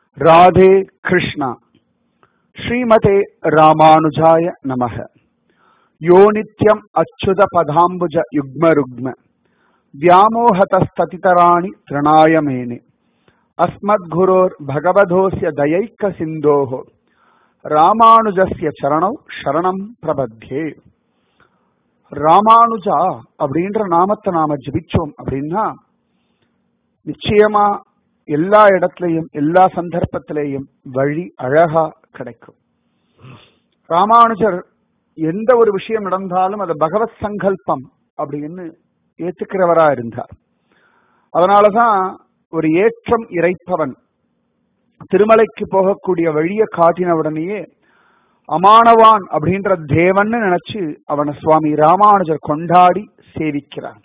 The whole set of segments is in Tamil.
ராதே கிருஷ்ணா ஸ்ரீமதே ராமானுஜாய நமக யோ நித்யம் அச்சுத பதாம்புஜ யுக்ம ருக்ம व्यामोहतस्ततितराणि तृणाय मेने अस्मद्गुरोर्भगवधोऽस्य दयैक सिन्धोः ராமானுஜஸ்ய சரணம் சரணம் பிரபத்யே ராமானுஜா அப்படின்ற நாமத்தை நாம ஜபிச்சோம் அப்படின்னா நிச்சயமா எல்லா இடத்துலையும் எல்லா சந்தர்ப்பத்திலையும் வழி அழகா கிடைக்கும் ராமானுஜர் எந்த ஒரு விஷயம் நடந்தாலும் அது பகவத் சங்கல்பம் அப்படின்னு ஏத்துக்கிறவரா இருந்தார் அதனாலதான் ஒரு ஏற்றம் இறைப்பவன் திருமலைக்கு போகக்கூடிய வழியை காட்டின உடனேயே அமானவான் அப்படின்ற தேவன் நினைச்சு அவனை சுவாமி ராமானுஜர் கொண்டாடி சேவிக்கிறார்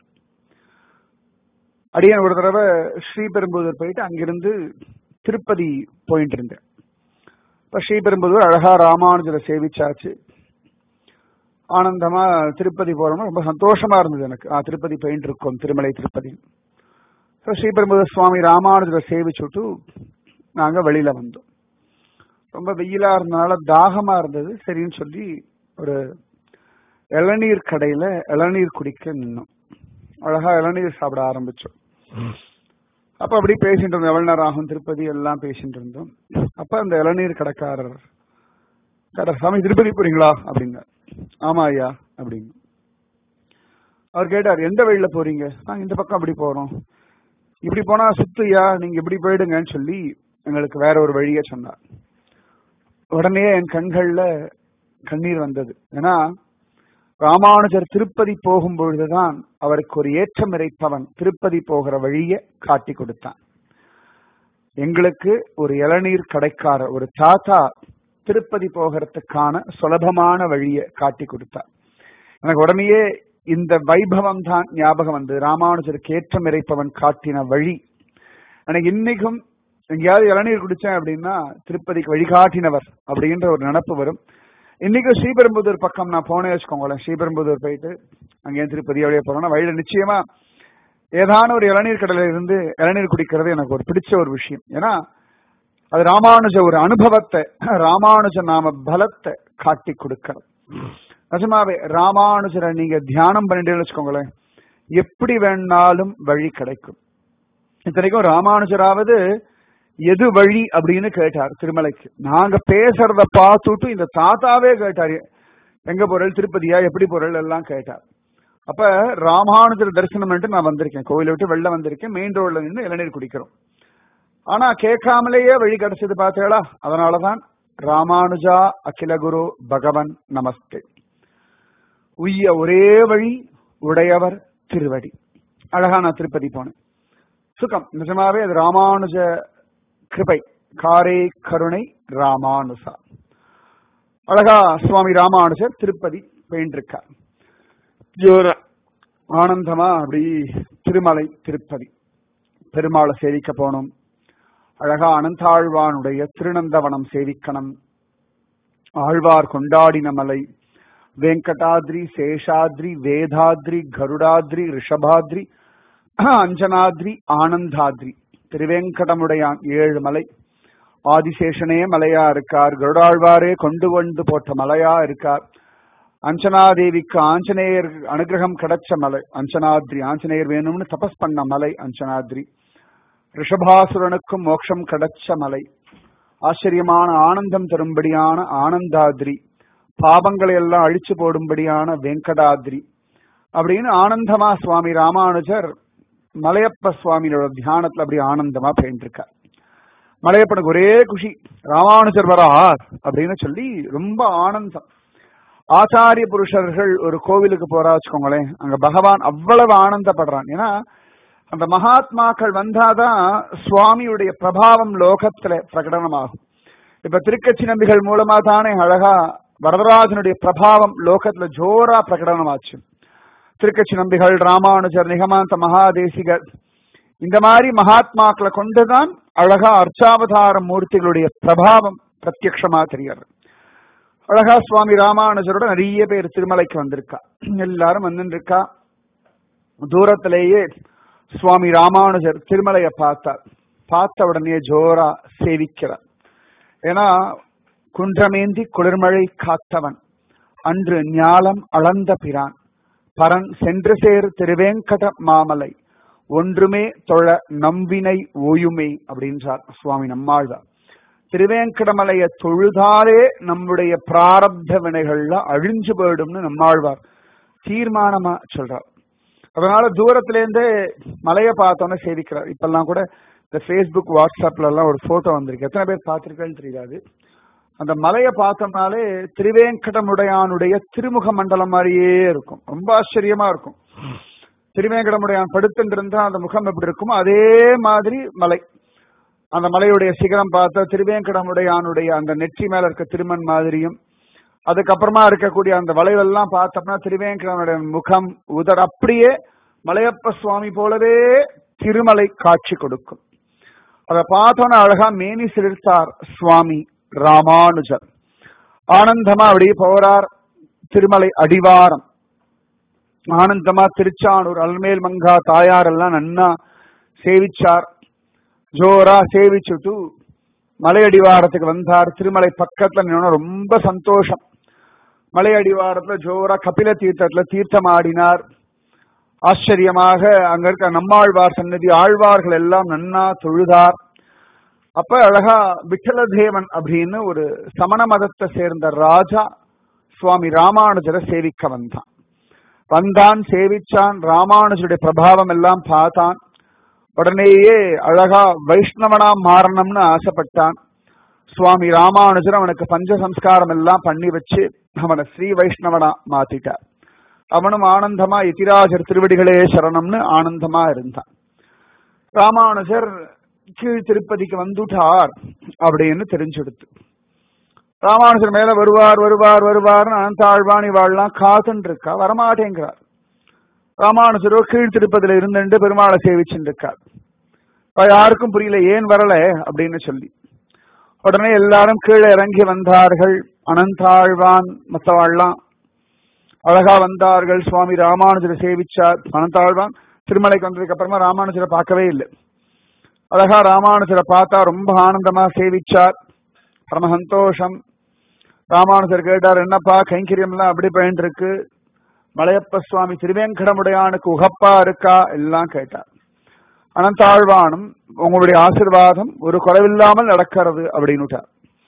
அடியன் ஒரு தடவை ஸ்ரீபெரும்புதூர் போயிட்டு அங்கிருந்து திருப்பதி போயிட்டு இருந்தேன் இப்ப ஸ்ரீபெரும்புதூர் அழகா ராமானுஜரை சேவிச்சாச்சு ஆனந்தமா திருப்பதி போறோம்னா ரொம்ப சந்தோஷமா இருந்தது எனக்கு ஆ திருப்பதி போயிட்டு இருக்கோம் திருமலை திருப்பதி ஸ்ரீபெரும்புதூர் சுவாமி ராமானுஜரை சேவிச்சுட்டு நாங்க வெளியில வந்தோம் ரொம்ப வெயிலா இருந்தனால தாகமா இருந்தது சரின்னு சொல்லி ஒரு இளநீர் கடையில இளநீர் குடிக்க நின்னோம் அழகா இளநீர் சாப்பிட ஆரம்பிச்சோம் அப்ப அப்படி பேசிட்டு இருந்தோம் எவ்வளவு நேரம் ஆகும் திருப்பதி எல்லாம் பேசிட்டு இருந்தோம் அப்ப அந்த இளநீர் கடைக்காரர் கடை சாமி திருப்பதி போறீங்களா அப்படிங்க ஆமா ஐயா அப்படிங்க அவர் கேட்டார் எந்த வழியில போறீங்க நாங்க இந்த பக்கம் அப்படி போறோம் இப்படி போனா சுத்துயா நீங்க இப்படி போயிடுங்கன்னு சொல்லி எங்களுக்கு வேற ஒரு வழிய சொன்னார் உடனே என் கண்கள்ல கண்ணீர் வந்தது ஏன்னா ராமானுஜர் திருப்பதி போகும் பொழுதுதான் அவருக்கு ஒரு ஏற்றம் இறைப்பவன் திருப்பதி போகிற வழிய காட்டி கொடுத்தான் எங்களுக்கு ஒரு இளநீர் கடைக்கார ஒரு தாத்தா திருப்பதி போகிறதுக்கான சுலபமான வழிய காட்டி கொடுத்தார் எனக்கு உடனேயே இந்த வைபவம் தான் ஞாபகம் வந்து ராமானுஜருக்கு ஏற்றம் இறைப்பவன் காட்டின வழி எனக்கு இன்னைக்கும் எங்கேயாவது இளநீர் குடிச்சேன் அப்படின்னா திருப்பதிக்கு வழிகாட்டினவர் அப்படின்ற ஒரு நினப்பு வரும் இன்னைக்கு ஸ்ரீபெரும்புதூர் பக்கம் நான் போனேன் வச்சுக்கோங்களேன் ஸ்ரீபெரும்புதூர் போயிட்டு அங்கேயும் திருப்பதி வழியே போறோம்னா வழியில நிச்சயமா ஏதான ஒரு இளநீர் கடலில் இருந்து இளநீர் குடிக்கிறது எனக்கு ஒரு பிடிச்ச ஒரு விஷயம் ஏன்னா அது ராமானுஜ ஒரு அனுபவத்தை ராமானுஜ நாம பலத்தை காட்டி கொடுக்கிறது நிஜமாவே ராமானுஜரை நீங்க தியானம் பண்ணிட்டு வச்சுக்கோங்களேன் எப்படி வேணாலும் வழி கிடைக்கும் இத்தனைக்கும் ராமானுஜராவது எது வழி அப்படின்னு கேட்டார் திருமலைக்கு நாங்க பேசுறத பார்த்துட்டு இந்த தாத்தாவே கேட்டார் எங்க பொருள் திருப்பதியா எப்படி பொருள் எல்லாம் கேட்டார் அப்ப ராமானுஜர் தரிசனம் பண்ணிட்டு நான் வந்திருக்கேன் கோயிலை விட்டு வெளில வந்திருக்கேன் மெயின் ரோட்ல நின்று இளநீர் குடிக்கிறோம் ஆனா கேட்காமலேயே வழி கிடைச்சது பார்த்தேடா அதனாலதான் ராமானுஜா அகிலகுரு பகவன் நமஸ்தே உய்ய ஒரே வழி உடையவர் திருவடி அழகா நான் திருப்பதி போனேன் சுகம் நிஜமாவே அது ராமானுஜ கிருபை காரே கருணை ராமானுசா அழகா சுவாமி ராமானுஜர் திருப்பதி போயின்றிருக்கார் ஜோர ஆனந்தமா அப்படி திருமலை திருப்பதி பெருமாளை சேவிக்க போனோம் அழகா அனந்தாழ்வானுடைய திருநந்தவனம் சேவிக்கணும் ஆழ்வார் கொண்டாடின மலை வெங்கடாத்ரி சேஷாத்ரி வேதாத்ரி கருடாத்ரி ரிஷபாத்ரி அஞ்சனாத்ரி ஆனந்தாத்ரி திருவேங்கடமுடையான் ஏழு மலை ஆதிசேஷனே மலையா இருக்கார் கருடாழ்வாரே கொண்டு கொண்டு போட்ட மலையா இருக்கார் அஞ்சனாதேவிக்கு ஆஞ்சநேயர் அனுகிரகம் கிடைச்ச மலை அஞ்சனாத்ரி ஆஞ்சநேயர் வேணும்னு தபஸ் பண்ண மலை அஞ்சனாத்ரி ரிஷபாசுரனுக்கும் மோட்சம் கிடைச்ச மலை ஆச்சரியமான ஆனந்தம் தரும்படியான ஆனந்தாத்ரி பாபங்களை எல்லாம் அழிச்சு போடும்படியான வெங்கடாத்ரி அப்படின்னு ஆனந்தமா சுவாமி ராமானுஜர் மலையப்ப சுவாமியோட தியானத்துல அப்படி ஆனந்தமா போயிட்டு மலையப்பனுக்கு ஒரே குஷி ராமானுஜர் வரார் அப்படின்னு சொல்லி ரொம்ப ஆனந்தம் ஆச்சாரிய புருஷர்கள் ஒரு கோவிலுக்கு போறா வச்சுக்கோங்களேன் அங்க பகவான் அவ்வளவு ஆனந்தப்படுறான் ஏன்னா அந்த மகாத்மாக்கள் வந்தாதான் சுவாமியுடைய பிரபாவம் லோகத்துல பிரகடனமாகும் இப்ப திருக்கட்சி நம்பிகள் மூலமா தானே அழகா வரதராஜனுடைய பிரபாவம் லோகத்துல ஜோரா பிரகடனமாச்சு திருக்கட்சி நம்பிகள் ராமானுஜர் நிகமாந்த மகாதேசிகர் இந்த மாதிரி மகாத்மாக்களை கொண்டுதான் அழகா அர்ச்சாவதார மூர்த்திகளுடைய பிரபாவம் பிரத்யக்ஷமா தெரியாது அழகா சுவாமி ராமானுஜரோட நிறைய பேர் திருமலைக்கு வந்திருக்கா எல்லாரும் வந்துட்டு இருக்கா தூரத்திலேயே சுவாமி ராமானுஜர் திருமலையை பார்த்தார் பார்த்த உடனே ஜோரா சேவிக்கிறார் ஏன்னா குன்றமேந்தி குளிர்மழை காத்தவன் அன்று ஞாலம் அளந்த பிரான் பரன் சென்று சேர் திருவேங்கட மாமலை ஒன்றுமே தொழ நம்பினை ஓயுமே அப்படின்றார் சுவாமி நம்மாழ்வார் திருவேங்கடமலைய தொழுதாலே நம்முடைய பிராரப்த வினைகள்ல அழிஞ்சு போயிடும்னு நம்மாழ்வார் தீர்மானமா சொல்றார் அதனால தூரத்துல இருந்தே மலையை பார்த்தோன்னே சேவிக்கிறார் இப்பெல்லாம் கூட இந்த ஃபேஸ்புக் வாட்ஸ்அப்ல எல்லாம் ஒரு போட்டோ வந்திருக்கு எத்தனை பேர் பார்த்திருக்கேன்னு தெரியாது அந்த மலையை பார்த்தோம்னாலே திருவேங்கடமுடையானுடைய திருமுக மண்டலம் மாதிரியே இருக்கும் ரொம்ப ஆச்சரியமா இருக்கும் திருவேங்கடமுடையான் படுத்துட்டு இருந்தா அந்த முகம் எப்படி இருக்குமோ அதே மாதிரி மலை அந்த மலையுடைய சிகரம் பார்த்தா திருவேங்கடமுடையானுடைய அந்த நெற்றி மேல இருக்க திருமண் மாதிரியும் அதுக்கப்புறமா இருக்கக்கூடிய அந்த வளைவெல்லாம் பார்த்தோம்னா திருவேங்கடனுடைய முகம் உதர் அப்படியே மலையப்ப சுவாமி போலவே திருமலை காட்சி கொடுக்கும் அதை பார்த்தோன்னா அழகா மேனி சிலிர்த்தார் சுவாமி ராமானுஜர் ஆனந்தமா அப்படியே போறார் திருமலை அடிவாரம் ஆனந்தமா திருச்சானூர் அல்மேல் மங்கா தாயார் எல்லாம் நன்னா சேவிச்சார் ஜோரா சேவிச்சுட்டு மலை அடிவாரத்துக்கு வந்தார் திருமலை பக்கத்துல நின்னா ரொம்ப சந்தோஷம் மலை அடிவாரத்துல ஜோரா கபில தீர்த்தத்துல தீர்த்தம் ஆடினார் ஆச்சரியமாக அங்க இருக்க நம்மாழ்வார் சன்னதி ஆழ்வார்கள் எல்லாம் நன்னா தொழுதார் அப்ப அழகா விட்டலதேவன் அப்படின்னு ஒரு சமண மதத்தை சேர்ந்த ராஜா சுவாமி ராமானுஜரை சேவிக்க வந்தான் வந்தான் சேவிச்சான் ராமானுஜருடைய பிரபாவம் எல்லாம் பார்த்தான் உடனேயே அழகா வைஷ்ணவனா மாறணும்னு ஆசைப்பட்டான் சுவாமி ராமானுஜர் அவனுக்கு பஞ்ச சம்ஸ்காரம் எல்லாம் பண்ணி வச்சு அவனை ஸ்ரீ வைஷ்ணவனா மாத்திட்டார் அவனும் ஆனந்தமா எதிராஜர் திருவடிகளே சரணம்னு ஆனந்தமா இருந்தான் ராமானுஜர் கீழ் திருப்பதிக்கு வந்துட்டார் அப்படின்னு தெரிஞ்செடுத்து ராமானுஜர் மேல வருவார் வருவார் வருவார்னு அனந்தாழ்வாணி வாழலாம் காத்துன்னு இருக்கா வரமாட்டேங்கிறார் ராமானுஜரோ கீழ் திருப்பதியில இருந்துட்டு பெருமாளை சேவிச்சுட்டு இருக்கார் யாருக்கும் புரியல ஏன் வரல அப்படின்னு சொல்லி உடனே எல்லாரும் கீழே இறங்கி வந்தார்கள் அனந்தாழ்வான் மற்றவாழ்லாம் அழகா வந்தார்கள் சுவாமி ராமானுஜரை சேவிச்சார் அனந்தாழ்வான் திருமலைக்கு வந்ததுக்கு அப்புறமா ராமானுஜரை பார்க்கவே இல்லை அழகா ராமானுஜரை பார்த்தா ரொம்ப ஆனந்தமா சேவிச்சார் பரம சந்தோஷம் ராமானுஜர் கேட்டார் என்னப்பா கைங்கரியம் எல்லாம் அப்படி போயிட்டு இருக்கு மலையப்ப சுவாமி திருவேங்கடமுடையானுக்கு உகப்பா இருக்கா எல்லாம் கேட்டார் அனந்தாழ்வானும் உங்களுடைய ஆசிர்வாதம் ஒரு குறைவில்லாமல் நடக்கிறது அப்படின்னுட்டார்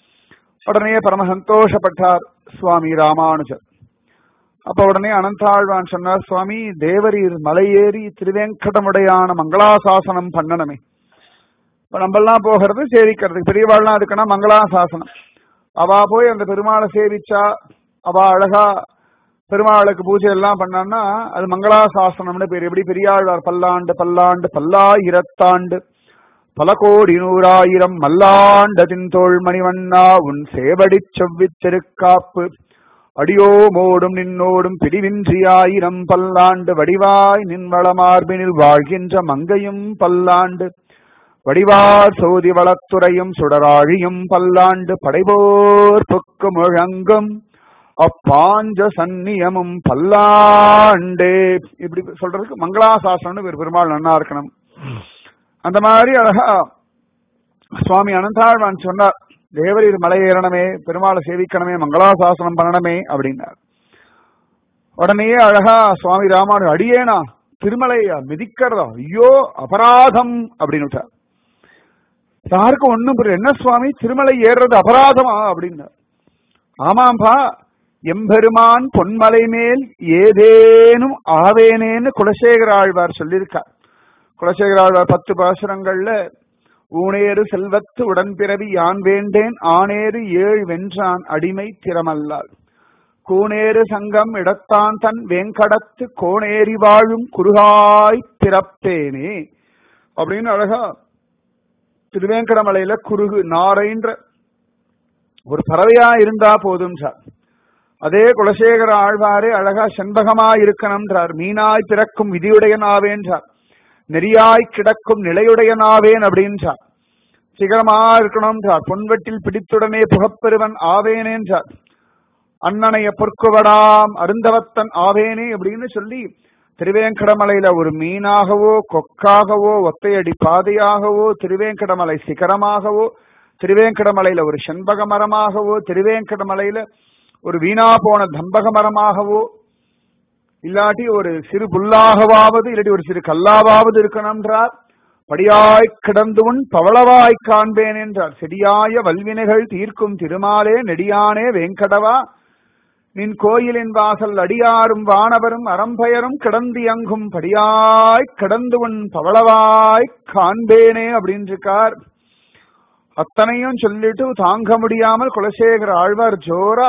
உடனே பரம சந்தோஷப்பட்டார் சுவாமி ராமானுஜர் அப்ப உடனே அனந்தாழ்வான் சொன்னார் சுவாமி தேவரீர் மலையேறி திருவேங்கடமுடையான மங்களாசாசனம் பண்ணணுமே இப்ப நம்ம எல்லாம் போகிறது சேவிக்கிறதுக்கு பெரியவாள்லாம் இருக்குன்னா மங்களாசாசனம் அவ போய் அந்த பெருமாளை சேவிச்சா அவ அழகா பெருமாளுக்கு பூஜை எல்லாம் பண்ணான்னா அது மங்களாசாசனம்னு பேர் எப்படி பெரியாழ்வார் பல்லாண்டு பல்லாண்டு பல்லாயிரத்தாண்டு பல கோடி நூறாயிரம் மல்லாண்டதின் தோள் மணிவண்ணா உன் சேவடி செவ்வி திருக்காப்பு அடியோ மோடும் நின்னோடும் பிடிவின்றி ஆயிரம் பல்லாண்டு வடிவாய் நின்வளமார்பினில் வாழ்கின்ற மங்கையும் பல்லாண்டு வடிவார் சோதி வளத்துறையும் சுடராழியும் பல்லாண்டு படைபோர் பொக்கு முழங்கும் அப்பாஞ்ச சந்நியமும் பல்லாண்டே இப்படி சொல்றதுக்கு மங்களாசாசனம்னு ஒரு பெருமாள் நன்னா இருக்கணும் அந்த மாதிரி அழகா சுவாமி அனந்தாழ்வான் சொன்னார் தேவரீர் மலை ஏறணுமே பெருமாளை சேவிக்கணுமே மங்களாசாசனம் பண்ணணுமே அப்படின்னார் உடனேயே அழகா சுவாமி ராமானு அடியேனா திருமலையா மிதிக்கிறதா ஐயோ அபராதம் அப்படின்னு யாருக்கும் ஒண்ணும் புரியல என்ன சுவாமி திருமலை ஏறுறது அபராதமா அப்படின்னார் ஆமாம்பா எம்பெருமான் பொன்மலை மேல் ஏதேனும் ஆவேனேன்னு குலசேகர ஆழ்வார் சொல்லியிருக்கார் குலசேகர ஆழ்வார் பத்து பாசுரங்கள்ல ஊனேறு செல்வத்து உடன்பிறவி யான் வேண்டேன் ஆனேறு ஏழ் வென்றான் அடிமை திறமல்லால் கூனேறு சங்கம் இடத்தான் தன் வேங்கடத்து கோணேறி வாழும் குருகாய் பிறப்பேனே அப்படின்னு அழகா திருவேங்கடமலையில குருகு நாரைன்ற ஒரு பறவையா இருந்தா போதும் சார் அதே குலசேகர ஆழ்வாரே அழகா செண்பகமா இருக்கணும்ன்றார் மீனாய் பிறக்கும் விதியுடையனாவேன்றார் நெறியாய் கிடக்கும் நிலையுடையனாவேன் அப்படின்றார் சிகரமா இருக்கணும்ன்றார் பொன்வெட்டில் பிடித்துடனே புகப்பெருவன் ஆவேனேன்றார் அண்ணனைய பொற்குவடாம் அருந்தவத்தன் ஆவேனே அப்படின்னு சொல்லி திருவேங்கடமலையில ஒரு மீனாகவோ கொக்காகவோ ஒத்தையடி பாதையாகவோ திருவேங்கடமலை சிகரமாகவோ திருவேங்கடமலையில ஒரு செண்பக மரமாகவோ திருவேங்கடமலையில ஒரு வீணா போன தம்பக மரமாகவோ இல்லாட்டி ஒரு சிறு புல்லாகவாவது இல்லாட்டி ஒரு சிறு கல்லாவாவது இருக்கணும்ன்றார் படியாய் கிடந்துவன் பவளவாய் காண்பேன் என்றார் செடியாய வல்வினைகள் தீர்க்கும் திருமாலே நெடியானே வேங்கடவா நின் கோயிலின் வாசல் அடியாரும் வானவரும் அறம்பெயரும் கிடந்து அங்கும் படியாய் கிடந்துவன் பவளவாய் காண்பேனே அப்படின்னு இருக்கார் அத்தனையும் சொல்லிட்டு தாங்க முடியாமல் குலசேகர ஆழ்வார் ஜோரா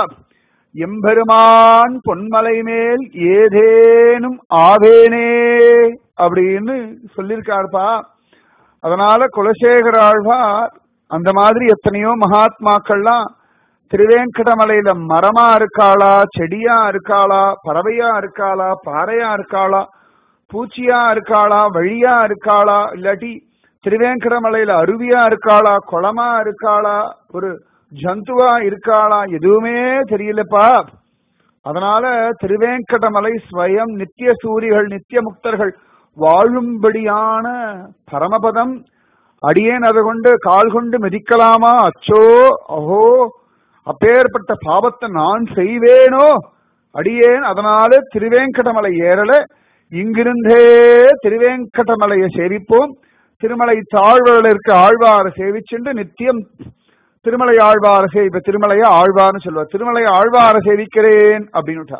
எம்பெருமான் பொன்மலை மேல் ஏதேனும் ஆவேனே அப்படின்னு சொல்லியிருக்காருப்பா அதனால குலசேகர ஆழ்வார் அந்த மாதிரி எத்தனையோ மகாத்மாக்கள்லாம் திருவேங்கடமலையில மரமா இருக்காளா செடியா இருக்காளா பறவையா இருக்காளா பாறையா இருக்காளா பூச்சியா இருக்காளா வழியா இருக்காளா இல்லாட்டி திருவேங்கடமலையில அருவியா இருக்காளா குளமா இருக்காளா ஒரு ஜந்துவா இருக்காளா எதுவுமே தெரியலப்பா அதனால திருவேங்கடமலை ஸ்வயம் நித்திய சூரிகள் நித்திய முக்தர்கள் வாழும்படியான பரமபதம் அடியேன் அதை கொண்டு கால் கொண்டு மிதிக்கலாமா அச்சோ அஹோ அப்பேற்பட்ட பாவத்தை நான் செய்வேனோ அடியேன் அதனால திருவேங்கடமலை ஏறல இங்கிருந்தே திருவேங்கடமலையை சேவிப்போம் திருமலை தாழ்வரில் இருக்க ஆழ்வாரை சேவிச்சுண்டு நித்தியம் திருமலை ஆழ்வார சேவிப்ப திருமலைய ஆழ்வார்னு சொல்லுவார் திருமலை ஆழ்வார சேவிக்கிறேன் அப்படின்னு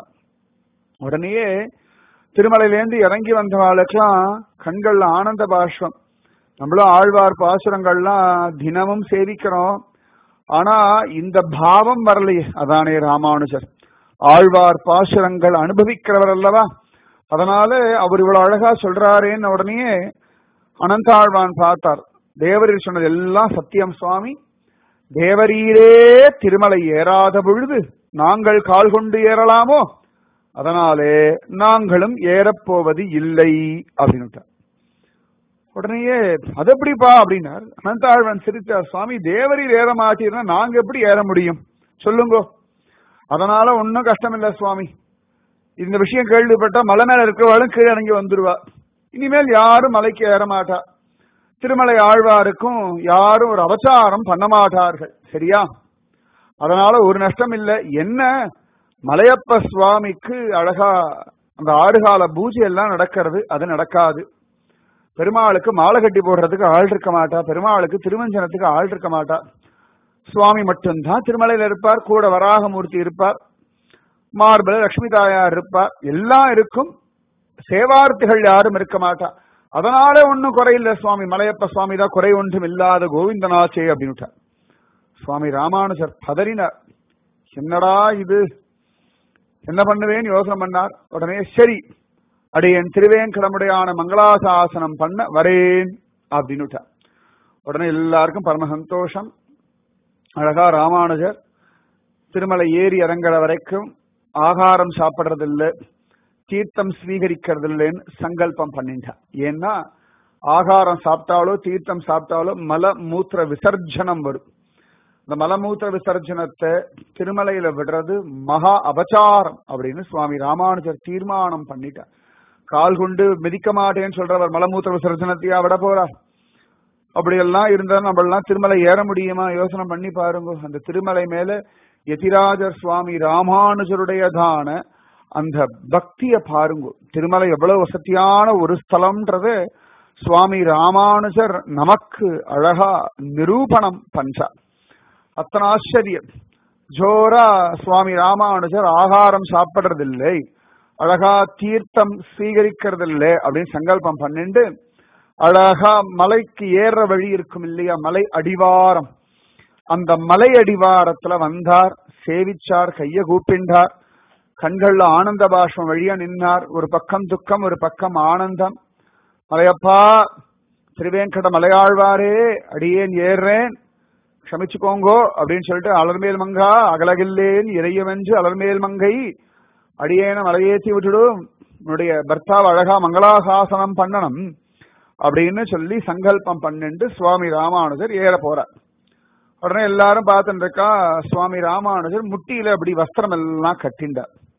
உடனேயே திருமலையிலேருந்து இறங்கி வந்தவாளுக்கெல்லாம் கண்கள்ல ஆனந்த பாஷ்பம் நம்மளும் ஆழ்வார் பாசுரங்கள்லாம் தினமும் சேவிக்கிறோம் ஆனா இந்த பாவம் வரலையே அதானே ராமானுஜர் ஆழ்வார் பாசுரங்கள் அனுபவிக்கிறவர் அல்லவா அதனால அவர் இவ்வளவு அழகா சொல்றாரேன்னு உடனே அனந்தாழ்வான் பார்த்தார் தேவரீர் சொன்னது எல்லாம் சத்தியம் சுவாமி தேவரீரே திருமலை ஏறாத பொழுது நாங்கள் கால் கொண்டு ஏறலாமோ அதனாலே நாங்களும் ஏறப்போவது இல்லை அப்படின்னு உடனேயே அது எப்படிப்பா அப்படின்னார் அனந்தாழ்வன் சிரித்தார் சுவாமி தேவரீர் ஏற மாட்டீர்னா நாங்க எப்படி ஏற முடியும் சொல்லுங்க அதனால ஒன்னும் கஷ்டம் இல்ல சுவாமி இந்த விஷயம் கேள்விப்பட்டா மலை மேல இருக்கிறவாளும் கீழே இறங்கி வந்துருவா இனிமேல் யாரும் மலைக்கு ஏற மாட்டா திருமலை ஆழ்வாருக்கும் யாரும் ஒரு அபச்சாரம் பண்ண மாட்டார்கள் சரியா அதனால ஒரு நஷ்டம் இல்லை என்ன மலையப்ப சுவாமிக்கு அழகா அந்த ஆறுகால பூஜை எல்லாம் நடக்கிறது அது நடக்காது பெருமாளுக்கு மாலை கட்டி போடுறதுக்கு ஆள் இருக்க மாட்டா பெருமாளுக்கு திருமஞ்சனத்துக்கு ஆள் இருக்க மாட்டா சுவாமி மட்டும்தான் திருமலையில இருப்பார் கூட வராகமூர்த்தி இருப்பார் மார்பல லட்சுமி தாயார் இருப்பார் எல்லாம் இருக்கும் சேவார்த்திகள் யாரும் இருக்க மாட்டா அதனால ஒன்னும் குறையில்லை சுவாமி மலையப்ப சுவாமி தான் குறை ஒன்றும் இல்லாத கோவிந்தனாச்சே அப்படின்னுட்டார் சுவாமி ராமானுஜர் பதறினார் என்னடா இது என்ன பண்ணுவேன்னு யோசனை பண்ணார் உடனே சரி அடியேன் திருவேங்கடமுடையான மங்களாசாசனம் பண்ண வரேன் அப்படின்னுட்டார் உடனே எல்லாருக்கும் பரம சந்தோஷம் அழகா ராமானுஜர் திருமலை ஏறி இறங்குற வரைக்கும் ஆகாரம் சாப்பிடுறது இல்லை தீர்த்தம் ஸ்வீகரிக்கிறது இல்லைன்னு சங்கல்பம் பண்ணிட்டான் ஏன்னா ஆகாரம் சாப்பிட்டாலோ தீர்த்தம் சாப்பிட்டாலோ மல மூத்திர விசர்ஜனம் வரும் இந்த மலமூத்திர விசர்ஜனத்தை திருமலையில விடுறது மகா அபச்சாரம் அப்படின்னு சுவாமி ராமானுஜர் தீர்மானம் பண்ணிட்டார் கால் கொண்டு மிதிக்க மாட்டேன்னு சொல்றவர் மலமூத்திர விசர்ஜனத்தையா விட போறார் அப்படியெல்லாம் இருந்தா நம்மளாம் திருமலை ஏற முடியுமா யோசனை பண்ணி பாருங்க அந்த திருமலை மேல யதிராஜர் சுவாமி ராமானுஜருடையதான அந்த பக்திய பாருங்க திருமலை எவ்வளவு வசதியான ஒரு ஸ்தலம்ன்றது சுவாமி ராமானுஜர் நமக்கு அழகா நிரூபணம் பண்றார் அத்தனை ஆச்சரியம் ஜோரா சுவாமி ராமானுஜர் ஆகாரம் சாப்பிடுறதில்லை அழகா தீர்த்தம் ஸ்வீகரிக்கிறதில்லை அப்படின்னு சங்கல்பம் பண்ணிண்டு அழகா மலைக்கு ஏற வழி இருக்கும் இல்லையா மலை அடிவாரம் அந்த மலை அடிவாரத்துல வந்தார் சேவிச்சார் கைய கூப்பிண்டார் கண்கள்ல ஆனந்த பாஷம் வழியா நின்னார் ஒரு பக்கம் துக்கம் ஒரு பக்கம் ஆனந்தம் மலையப்பா திருவேங்கட மலையாழ்வாரே அடியேன் ஏறுறேன் க்ஷமிச்சுக்கோங்கோ அப்படின்னு சொல்லிட்டு அலர்மேல் மங்கா அகலகில்லேன் இறையவென்று அலர்மேல் மங்கை அடியேன மலையேற்றி விட்டுடும் உன்னுடைய பர்த்தாவை அழகா மங்களாசாசனம் பண்ணணும் அப்படின்னு சொல்லி சங்கல்பம் பண்ணிட்டு சுவாமி ராமானுஜர் ஏற போறார் உடனே எல்லாரும் பார்த்துட்டு இருக்கா சுவாமி ராமானுஜர் முட்டியில அப்படி வஸ்திரம் எல்லாம் கட்டிண்டார்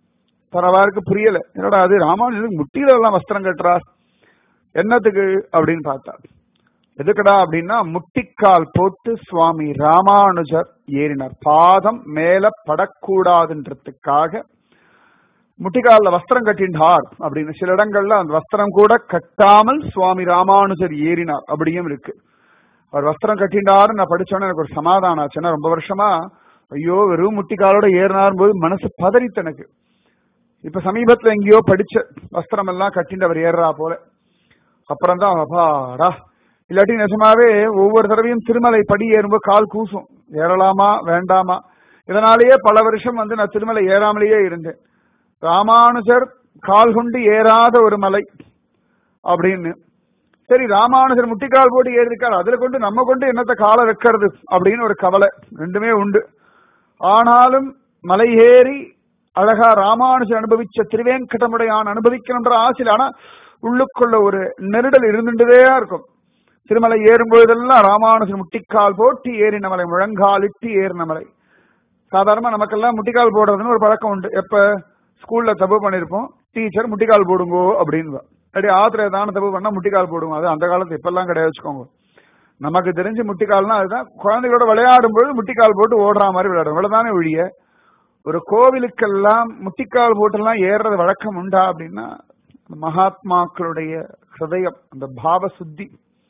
பரவாருக்கு புரியல என்னடா அது ராமானுஜருக்கு முட்டியில எல்லாம் வஸ்திரம் கட்டுறார் என்னத்துக்கு அப்படின்னு பார்த்தா எதுக்குடா அப்படின்னா முட்டிக்கால் போட்டு சுவாமி ராமானுஜர் ஏறினார் பாதம் மேல படக்கூடாதுன்றதுக்காக முட்டிக்கால வஸ்திரம் கட்டின்றார் அப்படின்னு சில இடங்கள்ல அந்த வஸ்திரம் கூட கட்டாமல் சுவாமி ராமானுஜர் ஏறினார் அப்படியும் இருக்கு அவர் வஸ்திரம் கட்டினாரு நான் படிச்சோன்னே எனக்கு ஒரு சமாதானம் ஆச்சுன்னா ரொம்ப வருஷமா ஐயோ வெறும் முட்டிக்காலோட ஏறினார் போது மனசு பதறித்து எனக்கு இப்ப சமீபத்துல எங்கேயோ படிச்ச வஸ்திரம் எல்லாம் கட்டிட்டு அவர் ஏறுறா போல அப்புறம் தான் அப்பாடா இல்லாட்டி நிஜமாவே ஒவ்வொரு தடவையும் திருமலை படி ஏறும்போது கால் கூசும் ஏறலாமா வேண்டாமா இதனாலேயே பல வருஷம் வந்து நான் திருமலை ஏறாமலேயே இருந்தேன் ராமானுஜர் கால் கொண்டு ஏறாத ஒரு மலை அப்படின்னு சரி ராமானுஜர் முட்டிக்கால் போட்டு ஏறி இருக்காரு அதுல கொண்டு நம்ம கொண்டு என்னத்த காலை வைக்கிறது அப்படின்னு ஒரு கவலை ரெண்டுமே உண்டு ஆனாலும் மலை ஏறி அழகா ராமானுஜர் அனுபவிச்ச திருவேங்கடமுடையான் அனுபவிக்கணுன்ற ஆசையில் ஆனா உள்ளுக்குள்ள ஒரு நெருடல் இருந்துட்டே இருக்கும் திருமலை ஏறும்பொழுதெல்லாம் ராமானுஜர் முட்டிக்கால் போட்டு ஏறின மலை முழங்காலிட்டு ஏறின மலை சாதாரணமா நமக்கெல்லாம் முட்டிக்கால் போடுறதுன்னு ஒரு பழக்கம் உண்டு எப்ப ஸ்கூல்ல தப்பு பண்ணிருப்போம் டீச்சர் முட்டிக்கால் போடுங்கோ அப்படின்னு அப்படி ஆத்திர ஏதான தப்பு பண்ணா முட்டிக்கால் போடுவோம் அது அந்த காலத்து இப்பெல்லாம் கிடையாது வச்சுக்கோங்க நமக்கு தெரிஞ்சு முட்டிக்கால்னா அதுதான் குழந்தைகளோட விளையாடும் பொழுது முட்டிக்கால் போட்டு ஓடுற மாதிரி விளையாடும் இவ்வளவுதானே ஒழிய ஒரு கோவிலுக்கெல்லாம் முட்டிக்கால் போட்டெல்லாம் ஏறுறது வழக்கம் உண்டா அப்படின்னா மகாத்மாக்களுடைய ஹிருதயம் அந்த பாவ சுத்தி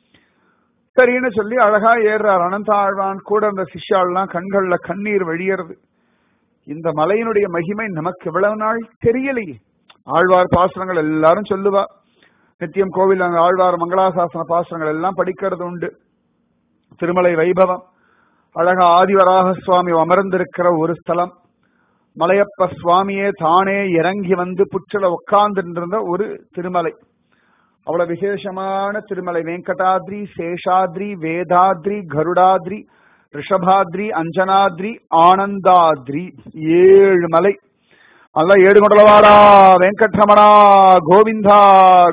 சரின்னு சொல்லி அழகா ஏறுறார் அனந்த ஆழ்வான் கூட அந்த சிஷ்யாள்லாம் கண்கள்ல கண்ணீர் வழியறது இந்த மலையினுடைய மகிமை நமக்கு எவ்வளவு நாள் தெரியலையே ஆழ்வார் பாசுரங்கள் எல்லாரும் சொல்லுவா நித்தியம் கோவில் அங்க ஆழ்வார் மங்களாசாசன பாசுரங்கள் எல்லாம் படிக்கிறது உண்டு திருமலை வைபவம் அழகா ஆதிவராக சுவாமி அமர்ந்திருக்கிற ஒரு ஸ்தலம் மலையப்ப சுவாமியே தானே இறங்கி வந்து புற்றல உட்கார்ந்துருந்த ஒரு திருமலை அவ்வளவு விசேஷமான திருமலை வெங்கடாத்ரி சேஷாத்ரி வேதாத்ரி கருடாத்ரி ரிஷபாத்ரி அஞ்சனாத்ரி ஆனந்தாத்ரி ஏழு மலை அல்ல ஏடு கொண்டலவாடா வெங்கட்ரமணா கோவிந்தா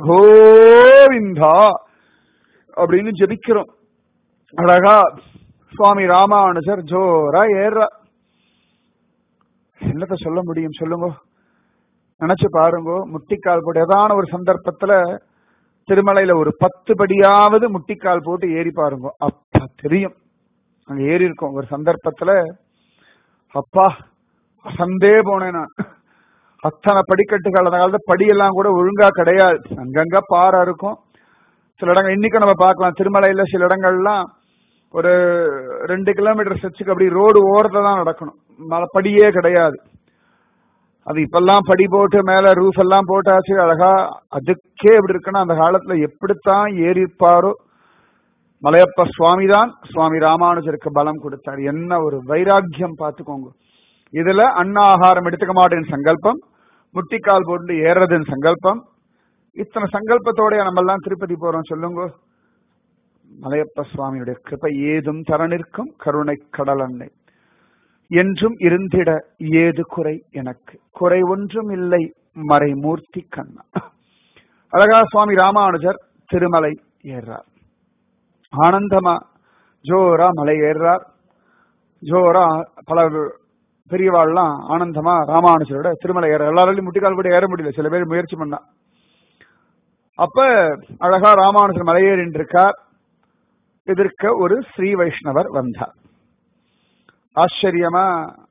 கோவிந்தா அப்படின்னு ஜெபிக்கிறோம் அழகா சுவாமி ராமானுஜர் ஜோரா ஏற என்னத்த சொல்ல முடியும் சொல்லுங்க நினைச்சு பாருங்க முட்டிக்கால் போட்டு ஏதான ஒரு சந்தர்ப்பத்துல திருமலையில ஒரு பத்து படியாவது முட்டிக்கால் போட்டு ஏறி பாருங்க அப்பா தெரியும் அங்க ஏறி இருக்கோம் ஒரு சந்தர்ப்பத்துல அப்பா அசந்தே போனேன் நான் அத்தனை படிக்கட்டுகள் அந்த காலத்துல படியெல்லாம் கூட ஒழுங்கா கிடையாது அங்கங்க பாறை இருக்கும் சில இடங்கள் இன்னைக்கும் நம்ம பார்க்கலாம் திருமலையில சில இடங்கள்லாம் ஒரு ரெண்டு கிலோமீட்டர் செச்சுக்கு அப்படி ரோடு ஓரத்துல தான் நடக்கணும் மலை படியே கிடையாது அது இப்பெல்லாம் படி போட்டு மேல ரூஃப் எல்லாம் போட்டாச்சு அழகா அதுக்கே எப்படி இருக்குன்னா அந்த காலத்துல எப்படித்தான் ஏறி இருப்பாரோ மலையப்ப சுவாமி தான் சுவாமி ராமானுஜருக்கு பலம் கொடுத்தார் என்ன ஒரு வைராக்கியம் பார்த்துக்கோங்க இதுல அன்னாகாரம் எடுத்துக்க மாட்டேன் சங்கல்பம் முட்டிக்கால் போட்டு ஏறதுன்னு சங்கல்பம் இத்தனை சங்கல்பத்தோட நம்ம எல்லாம் திருப்பதி போறோம் சொல்லுங்க மலையப்ப சுவாமியுடைய கிருப்பை ஏதும் தர நிற்கும் கருணை கடல் அன்னை என்றும் இருந்திட ஏது குறை எனக்கு குறை ஒன்றும் இல்லை மறைமூர்த்தி கண்ணா அழகா சுவாமி ராமானுஜர் திருமலை ஏறார் ஆனந்தமா ஜோரா மலை ஏறார் ஜோரா பல பெரியவாள்லாம் ஆனந்தமா ராமானுஜரோட திருமலை ஏற எல்லாராலையும் முட்டிக்கால் கூட ஏற முடியல சில பேர் முயற்சி பண்ணா அப்ப அழகா ராமானுஜர் மலையேறின் இருக்கார் எதிர்க்க ஒரு ஸ்ரீ வைஷ்ணவர் வந்தார் ஆச்சரியமா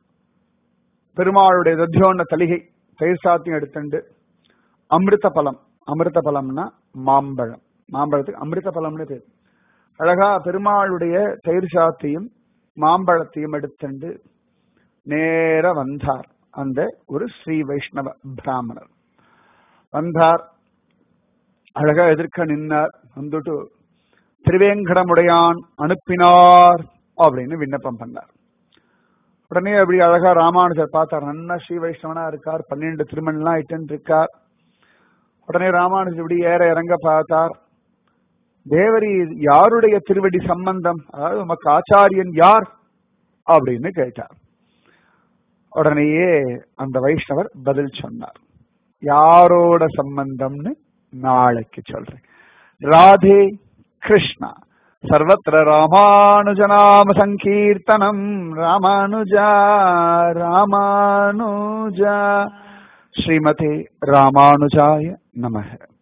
பெருமாளுடைய தத்தியோன்ன தலிகை தயிர் சாத்தியம் எடுத்துண்டு அமிர்த பழம் அமிர்த பழம்னா மாம்பழம் மாம்பழத்துக்கு அமிர்த பழம்னு பேர் அழகா பெருமாளுடைய தயிர் சாத்தியும் மாம்பழத்தையும் எடுத்துண்டு நேர வந்தார் அந்த ஒரு ஸ்ரீ வைஷ்ணவ பிராமணர் வந்தார் அழகா எதிர்க்க நின்னார் வந்துட்டு திருவேங்கடமுடையான் அனுப்பினார் அப்படின்னு விண்ணப்பம் பண்ணார் உடனே அப்படி அழகா ராமானுஜர் பார்த்தார் நன்னா ஸ்ரீ வைஷ்ணவனா இருக்கார் பன்னெண்டு திருமணம்லாம் இட்டு இருக்கார் உடனே ராமானுஜர் இப்படி ஏற இறங்க பார்த்தார் தேவரி யாருடைய திருவடி சம்பந்தம் அதாவது உமக்கு ஆச்சாரியன் யார் அப்படின்னு கேட்டார் உடனேயே அந்த வைஷ்ணவர் பதில் சொன்னார் யாரோட சம்பந்தம்னு நாளைக்கு சொல்றேன் ராதே கிருஷ்ணா சர்வத்திர ராமானுஜநாம சங்கீர்த்தனம் ராமானுஜா ராமானுஜா ஸ்ரீமதே ராமானுஜாய நமக